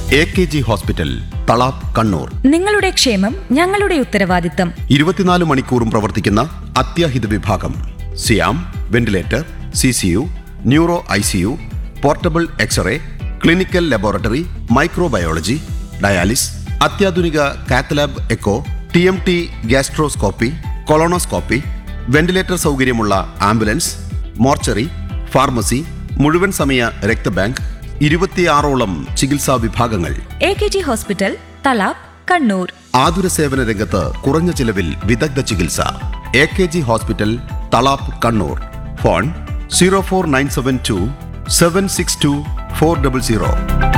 A K G hospital Thalap Kannur നിങ്ങളുടെ ക്ഷേമം ഞങ്ങളുടെ ഉത്തരവാദിത്തം ഇരുപത്തിനാല് മണിക്കൂറും പ്രവർത്തിക്കുന്ന അത്യാഹിത വിഭാഗം സിയാം ventilator C C U neuro I C U portable X-ray clinical laboratory microbiology dialysis അത്യാധുനിക cath lab echo T M T gastroscopy colonoscopy ventilator സൗകര്യമുള്ള ആംബുലൻസ് മോർച്ചറി ഫാർമസി മുഴുവൻ സമയ രക്തബാങ്ക് ഇരുപത്തിയാറോളം ചികിത്സാ വിഭാഗങ്ങൾ A K G hospital Thalap Kannur ആതുര സേവന രംഗത്ത് കുറഞ്ഞ ചിലവിൽ വിദഗ്ധ ചികിത്സ A K G hospital Thalap Kannur phone zero four nine seven two seven six two four double zero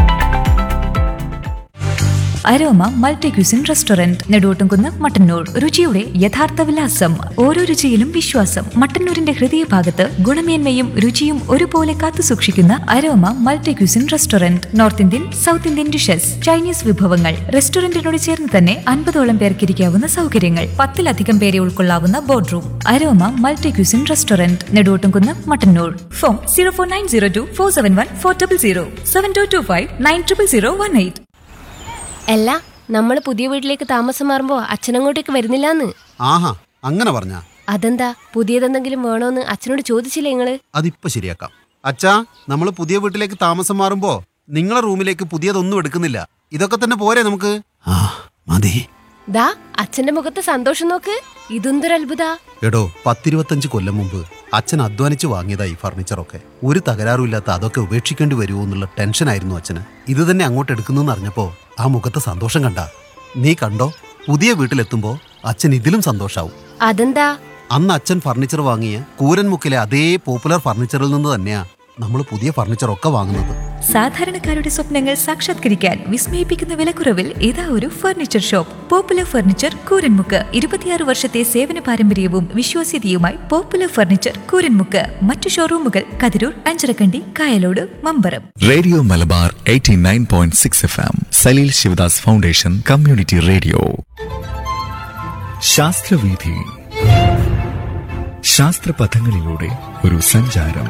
Aroma multi cuisine restaurant Neduvottumkunnu Mattannur രുചിയുടെ യഥാർത്ഥ വിലാസം ഓരോ രുചിയിലും വിശ്വാസം മട്ടന്നൂരിന്റെ ഹൃദയഭാഗത്ത് ഗുണമേന്മയും രുചിയും ഒരുപോലെ കാത്തു സൂക്ഷിക്കുന്ന Aroma multi cuisine restaurant north Indian south Indian dishes Chinese വിഭവങ്ങൾ റെസ്റ്റോറന്റിനോട് ചേർന്ന് തന്നെ അൻപതോളം പേർക്ക് ഇരിക്കാവുന്ന സൗകര്യങ്ങൾ പത്തിലധികം പേരെ ഉൾക്കൊള്ളാവുന്ന board room Aroma multi cuisine restaurant Neduvottumkunnu Mattannur phone zero four nine zero two four seven one four double zero seven two two five nine triple zero one eight അല്ല നമ്മൾ പുതിയ വീട്ടിലേക്ക് താമസം മാറുമ്പോ അച്ഛനങ്ങോട്ടേക്ക് വരുന്നില്ലാന്ന് ആഹാ അങ്ങനെ പറഞ്ഞ അതെന്താ പുതിയതെന്തെങ്കിലും വേണോന്ന് അച്ഛനോട് ചോദിച്ചില്ലേ നിങ്ങള് അതിപ്പോ ശരിയാക്കാം അച്ഛാ നമ്മൾ പുതിയ വീട്ടിലേക്ക് താമസം മാറുമ്പോ നിങ്ങളെ റൂമിലേക്ക് പുതിയതൊന്നും എടുക്കുന്നില്ല ഇതൊക്കെ തന്നെ പോരെ നമുക്ക് ആ മതി ദാ അച്ഛന്റെ മുഖത്ത് സന്തോഷം നോക്ക് ഇതെന്തൊരു അത്ഭുത എടോ പത്തിരുപത്തഞ്ച് കൊല്ലം മുമ്പ് അച്ഛൻ അധ്വാനിച്ച് വാങ്ങിയതാ ഈ ഫർണിച്ചറൊക്കെ ഒരു തകരാറുമില്ലാത്ത അതൊക്കെ ഉപേക്ഷിക്കേണ്ടി വരുമോ എന്നുള്ള ടെൻഷനായിരുന്നു അച്ഛന് ഇത് തന്നെ അങ്ങോട്ട് എടുക്കുന്നു അറിഞ്ഞപ്പോ ആ മുഖത്തെ സന്തോഷം കണ്ട നീ കണ്ടോ പുതിയ വീട്ടിലെത്തുമ്പോ അച്ഛൻ ഇതിലും സന്തോഷാവും അതെന്താ അന്ന് അച്ഛൻ ഫർണിച്ചർ വാങ്ങിയ കൂരൻമുക്കിലെ അതേ പോപ്പുലർ ഫർണിച്ചറിൽ നിന്ന് തന്നെയാ നമ്മൾ പുതിയ ഫർണിച്ചറൊക്കെ വാങ്ങുന്നത് സാധാരണക്കാരുടെ സ്വപ്നങ്ങൾ സാക്ഷാത്കരിക്കാൻ വിസ്മയിപ്പിക്കുന്ന വിലക്കുറവിൽ ഇതാ ഒരു furniture shop Popular Furniture Kooranmukku ഇരുപത്തിയാറ് വർഷത്തെ സേവന പാരമ്പര്യവും വിശ്വാസ്യതയുമായി പോപ്പുലർ ഫർണിച്ചർ കൂരൻമുക്ക് മറ്റു ഷോറൂമുകൾ Kathirur Anjarakandy Kayalode Mambaram radio Malabar 89.6 F M Saleel Shivadas foundation community radio ശാസ്ത്രവീഥി ശാസ്ത്രപഥങ്ങളിലൂടെ ഒരു സഞ്ചാരം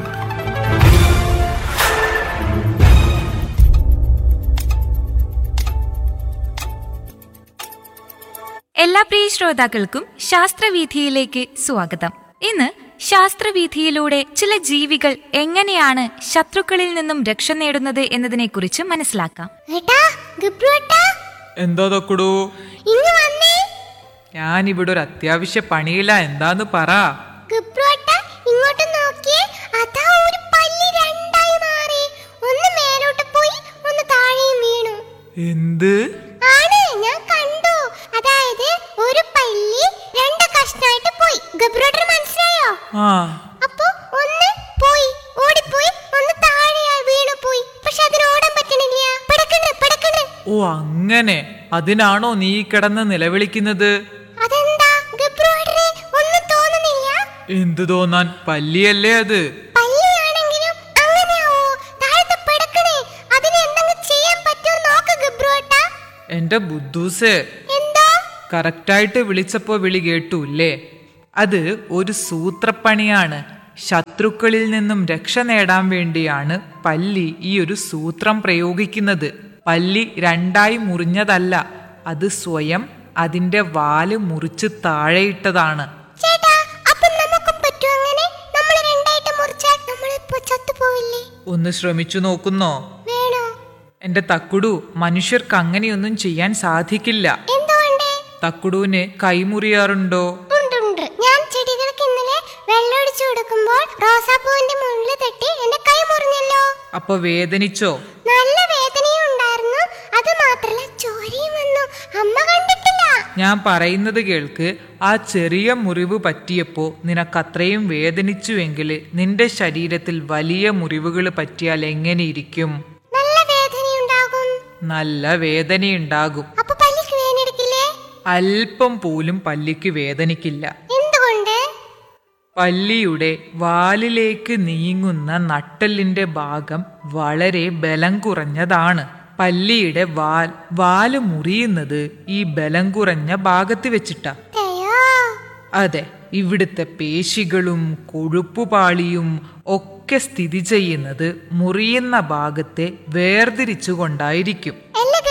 എല്ലാ പ്രിയ ശ്രോതാക്കൾക്കും ശാസ്ത്രവീഥിയിലേക്ക് സ്വാഗതം ഇന്ന് ശാസ്ത്രവീഥിയിലൂടെ ചില ജീവികൾ എങ്ങനെയാണ് ശത്രുക്കളിൽ നിന്നും രക്ഷ നേടുന്നത് എന്നതിനെക്കുറിച്ച് മനസ്സിലാക്കാം ഏട്ടാ ഗബ്രു ഏട്ടാ എന്തോ തൊക്കുടു ഇങ്ങ് വന്നേ ഞാനിവിടെ ഒരു അത്യാവശ്യ പണിയില്ല എന്താന്ന് പറ ഗബ്രു ഏട്ടാ ഇങ്ങോട്ട് നോക്കിയേ അതാ ഒരു പല്ലി രണ്ടായി മാറി ഒന്ന് മേലോട്ട് പോയി ഒന്ന് താഴെയും വീണു എന്ത് ആണ് ഞാൻ കണ്ടു അതായത് ഒരു പല്ലി രണ്ട് കഷ്ണമായിട്ട് പോയി ഗബ്രു ഏട്ടന് മനസ്സിലായോ ആ അപ്പൊ ഒന്ന് പോയി ഓടിപ്പോയി ഒന്ന് താഴെയായി വീണു പോയി പക്ഷെ അതിന് ഓടാൻ പറ്റണില്ല പടക്കണ് പടക്കണ് ഓ അങ്ങനെ അതിനാണോ നീ കിടന്ന് നിലവിളിക്കുന്നത് അതെന്താ ഗബ്രു ഏട്ടന് ഒന്നും തോന്നുന്നില്ല എന്തു തോന്നാൻ പല്ലിയല്ലേ അത് പല്ലിയാണെങ്കിലും അങ്ങനെയാവോ താഴത്തെ പിടക്കണേ അതിന് എന്തെങ്കിലും ചെയ്യാൻ പറ്റുമോ നോക്ക് ഗബ്രുവേട്ടാ എന്റെ ബുദ്ധൂസേ എന്തോ കറക്റ്റായിട്ട് വിളിച്ചപ്പോ വിളി കേട്ടു അല്ലേ അത് ഒരു സൂത്രപ്പണിയാണ് ശത്രുക്കളിൽ നിന്നും രക്ഷ നേടാൻ വേണ്ടിയാണ് പല്ലി ഈ ഒരു സൂത്രം പ്രയോഗിക്കുന്നത് പല്ലി രണ്ടായി മുറിഞ്ഞതല്ല അത് സ്വയം അതിന്റെ വാല് മുറിച്ച് താഴെയിട്ടതാണ് ചേട്ടാ അപ്പൊ നമുക്കും പറ്റും അങ്ങനെ നമ്മൾ രണ്ടായിട്ട് മുറിച്ചാൽ നമ്മളിപ്പോ ചത്തുപോവില്ലേ ഒന്ന് ശ്രമിച്ചു നോക്കുന്നോ വേണോ എന്റെ തക്കുടു മനുഷ്യർക്ക് അങ്ങനെയൊന്നും ചെയ്യാൻ സാധിക്കില്ല എന്തുകൊണ്ട് തക്കുടുവിന് കൈമുറിയാറുണ്ടോ ഉണ്ടുണ്ട് ഞാൻ ചെടികൾക്ക് ഇന്നലെ വെള്ളമൊടിച്ചു കൊടുക്കുമ്പോൾ റോസാപ്പൂവിന്റെ മുള്ളിൽ തട്ടി എന്റെ കൈ മുറിഞ്ഞല്ലോ അപ്പൊ വേദനിച്ചോ നല്ല വേദനയും ഉണ്ടായിരുന്നു അത് മാത്രല്ല ചോരയും വന്നു അമ്മ കണ്ടിട്ടില്ല ഞാൻ പറയുന്നത് കേൾക്ക് ആ ചെറിയ മുറിവ് പറ്റിയപ്പോ നിനക്കത്രയും വേദനിച്ചുവെങ്കിൽ നിന്റെ ശരീരത്തിൽ വലിയ മുറിവുകൾ പറ്റിയാൽ എങ്ങനെയിരിക്കും നല്ല വേദനയുണ്ടാകും നല്ല വേദനയുണ്ടാകും അപ്പൊ പല്ലിക്ക് വേദനെടുക്കില്ലേ അല്പം പോലും പല്ലിക്ക് വേദനിക്കില്ല എന്തുകൊണ്ട് പല്ലിയുടെ വാലിലേക്ക് നീങ്ങുന്ന നട്ടെല്ലിന്റെ ഭാഗം വളരെ ബലം കുറഞ്ഞതാണ് പല്ലിയുടെ വാൽ വാല് മുറിയുന്നത് ഈ ബലം കുറഞ്ഞ ഭാഗത്ത് വെച്ചിട്ടാ അയ്യോ അതെ ഇവിടുത്തെ പേശികളും കൊഴുപ്പുപാളിയും ഒക്കെ സ്ഥിതി ചെയ്യുന്നത് മുറിയുന്ന ഭാഗത്തെ വേർതിരിച്ചുകൊണ്ടായിരിക്കും എന്റെ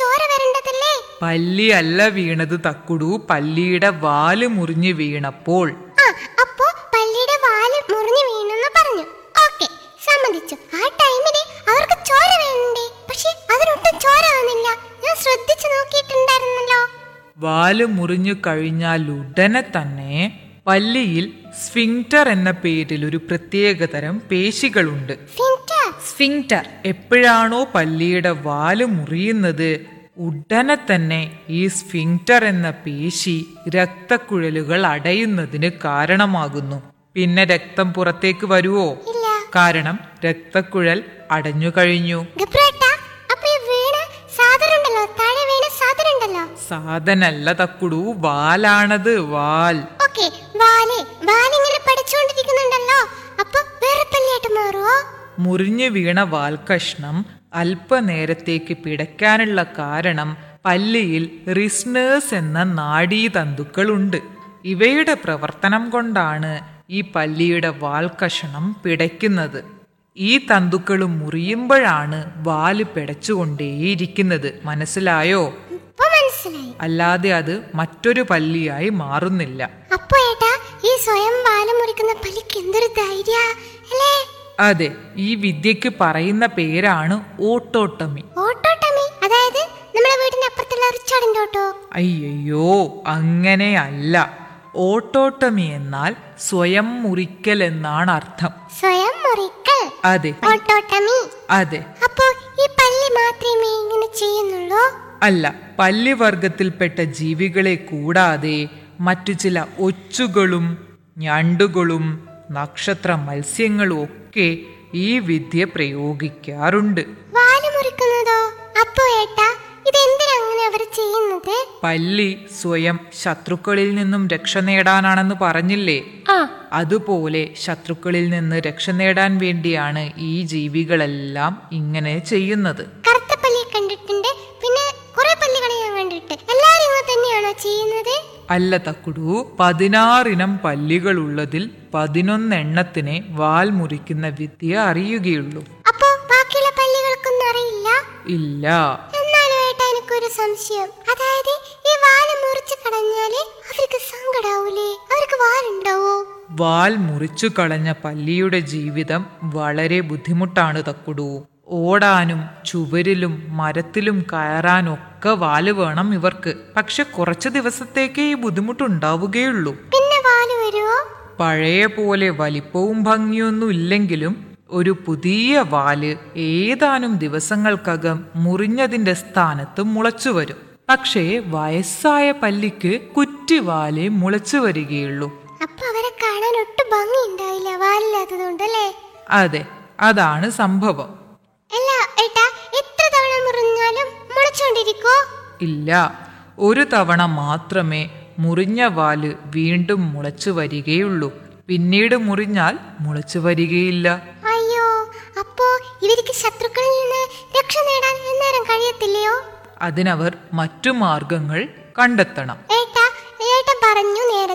ചോര വരേണ്ടതല്ലേ പല്ലി അല്ല വീണത് തക്കുടു പല്ലിയുടെ വാല് മുറിഞ്ഞു വീണപ്പോൾ ആ അപ്പോ പല്ലിയുടെ വാല് മുറിഞ്ഞു വീണെന്ന് പറഞ്ഞു ഓക്കെ സമ്മതിച്ചു ആ ടൈമില് അവർക്ക് ചോര വേണ്ടേ പക്ഷെ അതിനൊട്ടും ചോര വന്നില്ല ഞാൻ ശ്രദ്ധിച്ചു നോക്കിയിട്ടുണ്ടായിരുന്നല്ലോ വാല് മുറിഞ്ഞു കഴിഞ്ഞാൽ ഉടനെ തന്നെ പല്ലിയിൽ സ്ഫിങ്ക്റ്റർ എന്ന പേരിൽ ഒരു പ്രത്യേകതരം പേശികളുണ്ട് ഫിൻറ്റർ സ്ഫിങ്ക്റ്റർ എപ്പോഴാണോ പല്ലിയുടെ വാല് മുറിയുന്നത് ഉടനെ തന്നെ ഈ സ്ഫിങ്ക്റ്റർ എന്ന പേശി രക്തക്കുഴലുകൾ അടയുന്നതിന് കാരണമാകുന്നു പിന്നെ രക്തം പുറത്തേക്ക് വരുവോ ഇല്ല കാരണം രക്തക്കുഴൽ അടഞ്ഞു കഴിഞ്ഞു ഗബ്രേട്ട അപ്പൊ ഈ വീണ സാധനം ഉണ്ടല്ലോ താഴെ വീണ സാധനം ഉണ്ടല്ലോ സാധനല്ല തക്കുടു വാലാണത് വാൽ ഓക്കെ വാല് വാലിങ്ങനെ പഠിച്ചുകൊണ്ടിരിക്കുന്നുണ്ടല്ലോ അപ്പൊ വേറെ പല്ലിയായിട്ട് മാറുമോ മുറിഞ്ഞു വീണ വാൽക്കഷ്ണം അല്പനേരത്തേക്ക് പിടയ്ക്കാനുള്ള കാരണം പല്ലിയിൽ റിസ്നേഴ്സ് എന്ന നാഡീതന്തുക്കളുണ്ട് ഇവയുടെ പ്രവർത്തനം കൊണ്ടാണ് ഈ പല്ലിയുടെ വാൽക്കഷണം പിടയ്ക്കുന്നത് ഈ തന്തുക്കൾ മുറിയുമ്പോഴാണ് വാല് പിടച്ചുകൊണ്ടേയിരിക്കുന്നത് മനസ്സിലായോ ഇപ്പൊ മനസ്സിലായി അല്ലാതെ അത് മറ്റൊരു പല്ലിയായി മാറുന്നില്ല അപ്പൊ ഏട്ടാ ഈ സ്വയം വാല് മുറിക്കുന്ന പല്ലിക്ക് എന്തൊരു ധൈര്യ അല്ലേ അതെ ഈ വിദ്യക്ക് പറയുന്ന പേരാണ് ഓട്ടോട്ടമി ഓട്ടോട്ടമി അതായത് നമ്മുടെ വീടിന്റെ അപ്പുറത്തുള്ള റിച്ചാർഡിന്റെ ഓട്ടോ അയ്യയ്യോ അങ്ങനെയല്ല ഓട്ടോട്ടമി എന്നാൽ സ്വയം മുറിക്കൽ എന്നാണ് അർത്ഥം സ്വയം മുറിക്കൽ അതെ ഓട്ടോട്ടമി അതെ അപ്പോ ഈ പല്ലി മാത്രമേ ഇങ്ങനെ ചെയ്യുന്നുള്ളൂ അല്ല പല്ലിവർഗത്തിൽപ്പെട്ട ജീവികളെ കൂടാതെ മറ്റു ചില ഒച്ചുകളും ഞണ്ടുകളും നക്ഷത്ര മത്സ്യങ്ങളും ഒക്കെ ഈ വിദ്യ പ്രയോഗിക്കാറുണ്ട് വാല് മുറിക്കുന്നതോ അപ്പോ ഏട്ടാ ഇതെന്തിനാ അങ്ങനെ അവർ ചെയ്യുന്നത് പല്ലി സ്വയം ശത്രുക്കളിൽ നിന്നും രക്ഷ നേടാനാണെന്ന് പറഞ്ഞില്ലേ ആ അതുപോലെ ശത്രുക്കളിൽ നിന്ന് രക്ഷ നേടാൻ വേണ്ടിയാണ് ഈ ജീവികളെല്ലാം ഇങ്ങനെ ചെയ്യുന്നത് കറുത്ത പല്ലിയെ കണ്ടിട്ടുണ്ട് പിന്നെ കുറെ പല്ലികളെ ഞാൻ കണ്ടിട്ട് എല്ലാരും ഇങ്ങനെ തന്നെയാണോ ചെയ്യുന്നത് അല്ല തക്കുടു പതിനാറിനം പല്ലികളുള്ളതിൽ പതിനൊന്നെണ്ണത്തിനെ വാൽ മുറിക്കുന്ന വിദ്യ അറിയുകയുള്ളൂ അപ്പോ ബാക്കിയുള്ള പല്ലികൾക്കൊന്നും അറിയില്ല ഇല്ല എന്നാലും ഏട്ടാ എനിക്കൊരു സംശയം അതായത് ഈ വാല് മുറിച്ച് കളഞ്ഞാല് അവർക്ക് സങ്കടാവൂലേ അവർക്ക് വാലുണ്ടാവോ വാൽ മുറിച്ചു കളഞ്ഞ പല്ലിയുടെ ജീവിതം വളരെ ബുദ്ധിമുട്ടാണ് തക്കുടു ഓടാനും ചുവരിലും മരത്തിലും കയറാനൊക്കെ വാല് വേണം ഇവർക്ക് പക്ഷെ കുറച്ച് ദിവസത്തേക്കേ ഈ ബുദ്ധിമുട്ടുണ്ടാവുകയുള്ളൂ പിന്നെ വാല് വരുവോ പഴയ പോലെ വലിപ്പവും ഭംഗിയൊന്നും ഇല്ലെങ്കിലും ഒരു പുതിയ വാല് ഏതാനും ദിവസങ്ങൾക്കകം മുറിഞ്ഞതിന്റെ സ്ഥാനത്ത് മുളച്ചു വരും പക്ഷേ വയസ്സായ പല്ലിക്ക് കുറ്റിവാലേ മുളച്ചു വരികയുള്ളൂ അപ്പൊ അവരെ കാണാൻ ഒട്ടും ഭംഗി ഉണ്ടാവില്ല വാലില്ലാത്തതുകൊണ്ടല്ലേ അതെ അതാണ് സംഭവം അല്ല ഏട്ടാ എത്ര തവണ മുറിഞ്ഞാലും മുളച്ചോണ്ടിരിക്കോ ഇല്ല ഒരു തവണ മാത്രമേ മുറിഞ്ഞ വാല് വീണ്ടും മുളച്ചു വരികയുള്ളൂ പിന്നീട് മുറിഞ്ഞാൽ മുളച്ചു വരികയില്ല അയ്യോ അപ്പോ ഇവർക്ക് ശത്രുക്കളിൽ നിന്ന് രക്ഷ നേടാൻ എന്നേരം കഴിയത്തില്ലയോ അതിനവർ മറ്റു മാർഗങ്ങൾ കണ്ടെത്തണം ഏട്ടാ ഏട്ടൻ പറഞ്ഞു നേരത്തെ